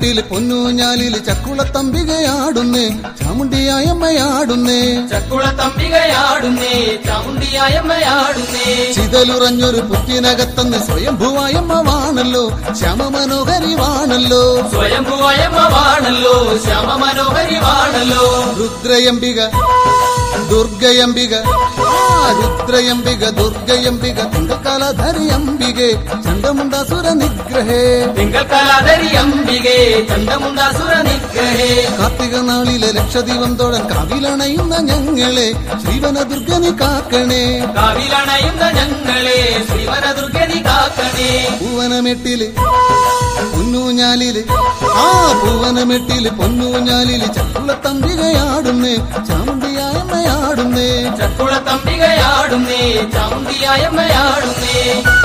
പൂവനമെട്ടിൽ പൊന്നൂഞ്ഞാലിൽ ചക്കുളത്തമ്പികയാടുന്നേ ചാമുണ്ടിയായമ്മയാടുന്നേ ചക്കുളത്തമ്പികയാടുന്നേ ചാമുണ്ടിയായമ്മയാടുന്നേ ചിതലുറഞ്ഞൊരു പുറ്റിനകത്തന്ന് സ്വയംഭുവായമ്മ വാണല്ലോ ശ്യാമമനോഹരി വാണല്ലോ സ്വയംഭുവയമ്മവാണല്ലോ ശ്യാമ മനോഹരി വാണല്ലോ രുദ്രയംബിക ദുർഗയംബിക ആ രുദ്രയംബിക ദുർഗയംബിക തിങ്കക്കാലധരി അംബികെ ചണ്ടമുണ്ടാസുര നിഗ്രഹേ തിങ്കൾ കലാധരി അംബികേ ചണ്ടമുണ്ടാസുര നിഗ്രഹേ കാർത്തിക നാളിലെ ലക്ഷദീപം തൊഴൻ കാവിലണയുന്ന ഞങ്ങളെ ശ്രീവന ദുർഗനി കാക്കണേ കാവിലണയുന്ന ഞങ്ങളെ ശ്രീവനദുർഗനി കാക്കണേ പൂവനമെട്ടില് പൊന്നൂഞ്ഞാലില് ആ പൂവനമെട്ടില് പൊന്നൂഞ്ഞാലില് ചക്കുളത്തമ്പികയാടുന്നേ ചാമുണ്ടിയായമ്മയാടുന്നേ ചക്കുളത്തമ്പികയാടുന്നേ ചാമുണ്ടിയായമ്മയാടുന്നേ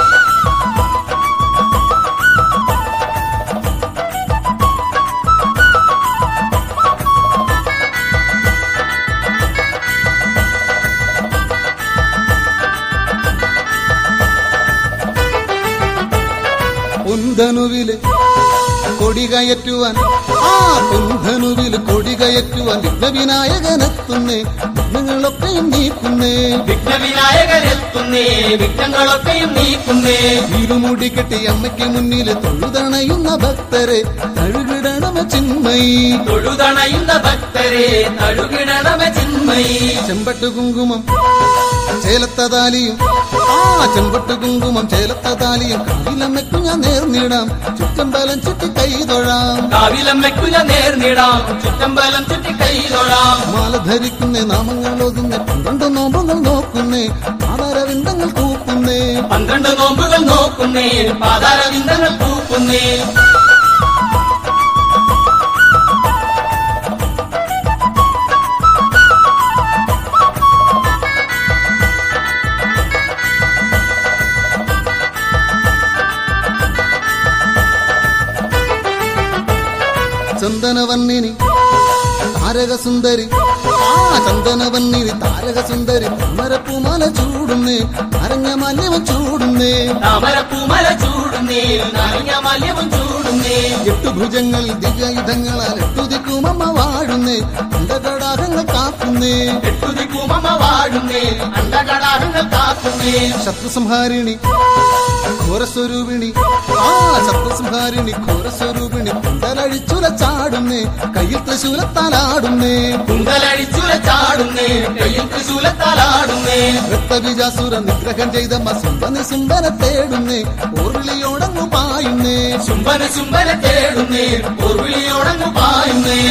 പൊന്തനുവില് കൊടി കയറ്റുവാൻ ആ പൊന്തനുവില് കൊടി കയറ്റുവാൻ വിഘ്നവിനായകനെത്തുന്നേ വിഘ്നങ്ങളൊക്കെയും നീക്കുന്നേ വിഘ്നവിനായകനെത്തുന്നേ വിഘ്നങ്ങളൊക്കെയും നീക്കുന്നേ ഇരുമുടി കെട്ടി അമ്മയ്ക്ക് മുന്നിൽ തൊഴുതണയുന്ന ഭക്തരെ തഴുകിടണമ ചിന്മയി തൊഴുതണയുന്ന ഭക്തരെ തഴുകിടണമ ചിന്മയി ചെമ്പട്ട് കുങ്കുമം ചേലത്തതാലിയും ആ ചെമ്പട്ട് കുങ്കുമം ചേലത്തതാലിയും കാവിലമ്മയ്ക്കു ഞാൻ നേർന്നിടാം ചുറ്റമ്പലം ചുറ്റി കൈതൊഴാം കാവിലമ്മയ്ക്കു ഞാൻ നേർന്നിടാം ചുറ്റമ്പലം ചുറ്റി കൈതൊഴാം മാല ധരിക്കുന്നേ നാമങ്ങൾ ഓതുന്നേ പന്ത്രണ്ട് നോമ്പുകൾ നോക്കുന്നേ ആധാരവിന്ദങ്ങൾ കൂക്കുന്നേ പന്ത്രണ്ട് നോമ്പുകൾ നോക്കുന്നേ പാതാരവിന്ദങ്ങൾ പൂക്കുന്നേ ചന്ദനവന്നിനി താരകസുന്ദരി ആ ചന്ദനവന്നിനി താരകസുന്ദരി താമരപ്പൂമാല ചൂടുന്നേ അരഞ്ഞ മാല്യവൻ ചൂടുന്നേ താമരപ്പൂമല ചൂടുന്നേ നനഞ്ഞ മല്യവും ചൂടുന്നേ എട്ടു ഭുജങ്ങൾ ദിവ്യായുധങ്ങളാൽ എട്ടുദിക്കുമമ്മ വാഴുന്നേ അണ്ടകടാകങ്ങൾ കാക്കുന്നേ എട്ടുതിക്കുമമ്മ വാഴുന്നേ അണ്ടകടാഹങ്ങൾ കാക്കുന്നേ ശത്രുസംഹാരിണി ഘോരസ്വരൂപിണി ആ ശത്രുസംഹാരിണി ഘോരസ്വരൂപിണി കുണ്ടലഴിച്ചുല ചാടുന്നേ കയ്യിൽ തൃശൂലത്താലാടുന്നേ കുന്തലടിച്ചുല ചാടുന്നേ കയ്യിൽ തൃശൂലത്താലാടുന്നേ രക്തബീജാസുര നിഗ്രഹം ചെയ്തമ്മ സുമ്പനി സുമ്പനെ തേടുന്നേ ഓർവിളിയോടങ്ങു പായുന്നേ ചുംബന ചുംബന തേടുന്നേ ഉർവിളിയോടങ്ങു പായുന്നേ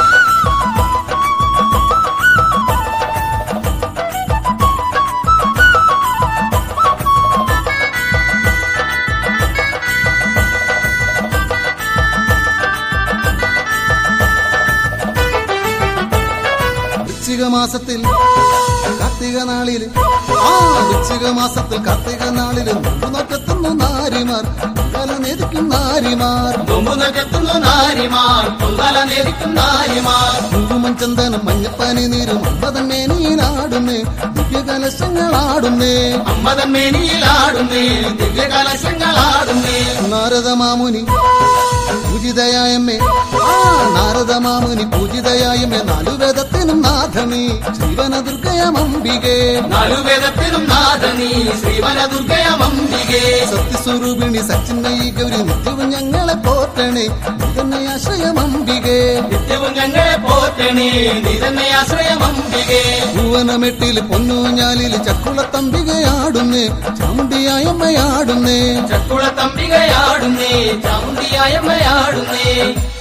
വൃശ്ചിക മാസത്തിൽ കാർത്തിക നാളില് ആ വൃശ്ചിക മാസത്തിൽ കാർത്തിക നാളില് നോക്കത്തുന്നു നാരിമാർ കല നേതിക്കും നാരിമാർ കൊമ്പു നകത്തുന്നു നാരിമാർ പൊങ്കാല നേരിക്കും നാരിമാർ കുങ്കുമം ചന്ദനം മഞ്ഞപ്പാനി നീരും അമ്പതൻ മേനിയിലാടുന്നേ ദിവ്യകലശങ്ങളാടുന്നേ അമ്മതൻ മേനിയിലാടുന്നേ ദിവ്യകലശങ്ങളാടുന്നേ നാരദ മാമുനി പൂജിതയായമ്മേ ആ നാരദ മാമുനി പൂജിതയായമ്മേ നാലു വേദത്തിനും നാഥനീ ജീവന ദുർഗയമംബികേ നാലുവേദത്തിനും നാഥനീ ശ്രീവന ദുർഗയമംബികേ സത്യസ്വരൂപിണി സച്ചിന്മയി ഗൗരി നിത്യവും ഞങ്ങളെ പോറ്റണേ ഇതന്നെ ആശ്രയമംബികേ നിത്യവും ഞങ്ങളെ പോറ്റണേ നീ തന്നെ ആശ്രയമംബികേ ഭുവനമെട്ടിൽ പൊന്നൂഞ്ഞാലിൽ ചക്കുളത്തമ്പികയാടുന്നേ ചാമുണ്ടിയായമ്മയാടുന്നേ ചക്കുളത്തമ്പികയാടുന്നേ ചാമുണ്ടിയായമ്മയാടുന്നേ